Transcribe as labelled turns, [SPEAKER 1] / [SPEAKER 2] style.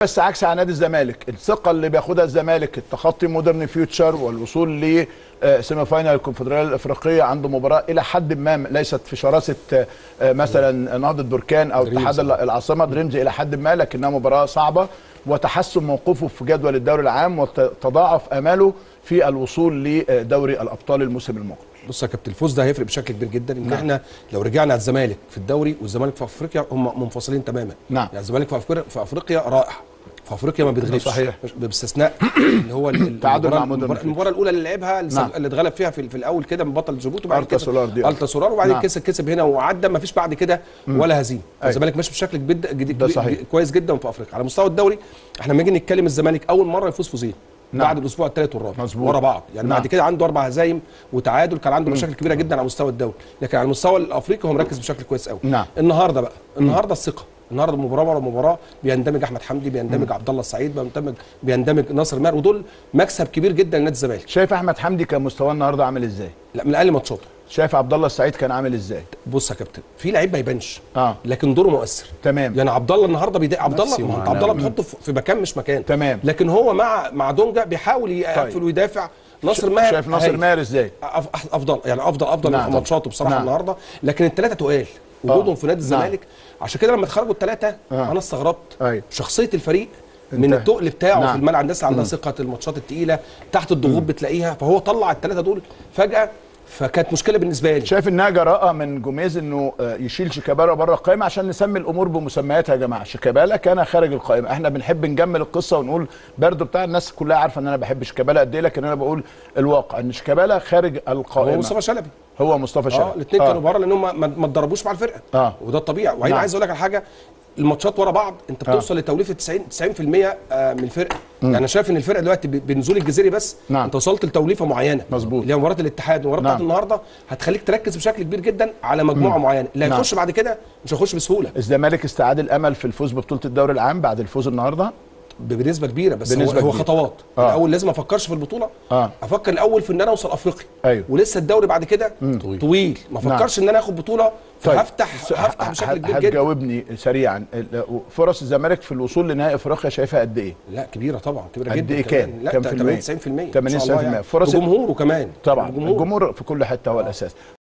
[SPEAKER 1] بس عكس على نادي الزمالك الثقه اللي بياخدها الزمالك التخطي مودرن فيوتشر والوصول ل آه، سيمي فاينال الكونفدراليه الافريقيه عنده مباراه الى حد ما ليست في شراسه آه، آه، مثلا نهضه بركان او اتحاد العاصمه دريمز الى حد ما لكنها مباراه صعبه وتحسن موقفه في جدول الدوري العام وتضاعف اماله في الوصول لدوري الابطال الموسم المقبل
[SPEAKER 2] بص يا كابتن الفوز ده هيفرق بشكل كبير جدا ان احنا لو رجعنا على الزمالك في الدوري والزمالك في افريقيا هم منفصلين تماما
[SPEAKER 1] نعم.
[SPEAKER 2] يعني الزمالك في افريقيا في افريقيا رائع في افريقيا ما بيتغلبش
[SPEAKER 1] صحيح.
[SPEAKER 2] باستثناء اللي هو ال-
[SPEAKER 1] تعادل
[SPEAKER 2] المباراة-
[SPEAKER 1] مع مودرن
[SPEAKER 2] المباراة, المباراه الاولى اللي لعبها الز-
[SPEAKER 1] نعم.
[SPEAKER 2] اللي اتغلب فيها في, في الاول كده من بطل جيبوتي وبعد
[SPEAKER 1] ألتا
[SPEAKER 2] كده
[SPEAKER 1] سولار دي.
[SPEAKER 2] التا سولار وبعدين
[SPEAKER 1] نعم.
[SPEAKER 2] كسب كسب هنا وعدى ما فيش بعد كده ولا هزيمه
[SPEAKER 1] أيوة.
[SPEAKER 2] الزمالك ماشي بشكل جد جد
[SPEAKER 1] ده صحيح.
[SPEAKER 2] كويس جدا في افريقيا على مستوى الدوري احنا لما نيجي نتكلم الزمالك اول مره يفوز فوزين
[SPEAKER 1] نعم.
[SPEAKER 2] بعد الاسبوع الثالث والرابع
[SPEAKER 1] مظبوط.
[SPEAKER 2] ورا بعض يعني
[SPEAKER 1] نعم.
[SPEAKER 2] بعد كده عنده اربع هزايم وتعادل كان عنده مشاكل كبيره جدا على مستوى الدوري لكن على المستوى الافريقي هو مركز بشكل كويس قوي
[SPEAKER 1] نعم.
[SPEAKER 2] النهارده بقى النهارده الثقه النهارده مباراه ورا مباراه بيندمج احمد حمدي بيندمج عبد الله السعيد بيندمج بيندمج ناصر ماهر ودول مكسب كبير جدا لنادي الزمالك
[SPEAKER 1] شايف احمد حمدي كان مستواه النهارده عامل ازاي
[SPEAKER 2] لا من اقل ماتشاته
[SPEAKER 1] شايف عبد الله السعيد كان عامل ازاي
[SPEAKER 2] بص يا كابتن في لعيب ما يبانش
[SPEAKER 1] اه
[SPEAKER 2] لكن دوره مؤثر
[SPEAKER 1] تمام
[SPEAKER 2] يعني عبد الله النهارده بيضايق عبد الله
[SPEAKER 3] نفسي
[SPEAKER 2] ما هو انت
[SPEAKER 3] ومعنوي.
[SPEAKER 2] عبد الله بتحطه في في مكان مش مكان
[SPEAKER 1] تمام.
[SPEAKER 2] لكن هو مع مع دونجا بيحاول يقفل
[SPEAKER 1] طيب.
[SPEAKER 2] ويدافع ناصر ماهر
[SPEAKER 1] شايف ناصر
[SPEAKER 2] هايل.
[SPEAKER 1] ماهر ازاي
[SPEAKER 2] أف- افضل يعني افضل افضل
[SPEAKER 1] نعم.
[SPEAKER 2] من ماتشاته بصراحه
[SPEAKER 1] نعم.
[SPEAKER 2] النهارده لكن الثلاثه تقال وجودهم في نادي
[SPEAKER 1] نعم.
[SPEAKER 2] الزمالك عشان كده لما اتخرجوا الثلاثه
[SPEAKER 1] آه.
[SPEAKER 2] انا استغربت
[SPEAKER 1] أيوة.
[SPEAKER 2] شخصيه الفريق من
[SPEAKER 1] انتهى.
[SPEAKER 2] التقل بتاعه
[SPEAKER 1] نعم.
[SPEAKER 2] في الملعب الناس عندها ثقه الماتشات الثقيله تحت الضغوط بتلاقيها فهو طلع الثلاثه دول فجاه فكانت مشكله بالنسبه لي
[SPEAKER 1] شايف انها جراءه من جوميز انه آه، يشيل شيكابالا بره القائمه عشان نسمي الامور بمسمياتها يا جماعه شيكابالا كان خارج القائمه احنا بنحب نجمل القصه ونقول برضو بتاع الناس كلها عارفه ان انا بحب شيكابالا قد ايه لكن انا بقول الواقع ان شيكابالا خارج
[SPEAKER 2] هو
[SPEAKER 1] القائمه
[SPEAKER 2] مصطفى شلبي
[SPEAKER 1] هو مصطفى
[SPEAKER 2] اه
[SPEAKER 1] شلبي
[SPEAKER 2] الاثنين كانوا بره لانهم ما, ما ما اتدربوش مع الفرقه
[SPEAKER 1] آه.
[SPEAKER 2] وده الطبيعي وبعدين
[SPEAKER 1] نعم.
[SPEAKER 2] عايز اقول لك على حاجه الماتشات ورا بعض انت بتوصل لتوليفه 90 90% آه، من الفرقه يعني انا شايف ان الفرقه دلوقتي ب- بنزول الجزيري بس
[SPEAKER 1] نعم.
[SPEAKER 2] انت وصلت لتوليفه معينه
[SPEAKER 1] مظبوط.
[SPEAKER 2] اللي هي مباراه الاتحاد ومباراه
[SPEAKER 1] نعم.
[SPEAKER 2] بتاعت النهارده هتخليك تركز بشكل كبير جدا على مجموعه معينه اللي
[SPEAKER 1] نعم.
[SPEAKER 2] هيخش بعد كده مش هيخش بسهوله
[SPEAKER 1] الزمالك استعاد الامل في الفوز ببطوله الدوري العام بعد الفوز النهارده
[SPEAKER 2] بنسبه كبيره بس
[SPEAKER 1] بنسبة
[SPEAKER 2] هو, هو
[SPEAKER 1] كبيرة.
[SPEAKER 2] خطوات
[SPEAKER 1] آه.
[SPEAKER 2] الاول لازم ما افكرش في البطوله
[SPEAKER 1] آه.
[SPEAKER 2] افكر الاول في ان انا اوصل افريقيا
[SPEAKER 1] أيوه.
[SPEAKER 2] ولسه الدوري بعد كده طويل, طويل. ما افكرش ان انا اخد بطوله فهفتح هفتح بشكل كبير جدا
[SPEAKER 1] هتجاوبني سريعا ال- فرص الزمالك في الوصول لنهائي افريقيا شايفها قد ايه
[SPEAKER 2] لا كبيره طبعا كبيره
[SPEAKER 1] قد
[SPEAKER 2] جدا
[SPEAKER 1] إيه
[SPEAKER 2] كمان.
[SPEAKER 1] كام؟
[SPEAKER 2] لا
[SPEAKER 1] كام في المية؟
[SPEAKER 2] 80 90%
[SPEAKER 1] 80 90% فرص-
[SPEAKER 2] فرص جمهوره كمان
[SPEAKER 1] طبعا
[SPEAKER 2] الجمهور
[SPEAKER 1] الجمهور في كل حته هو الاساس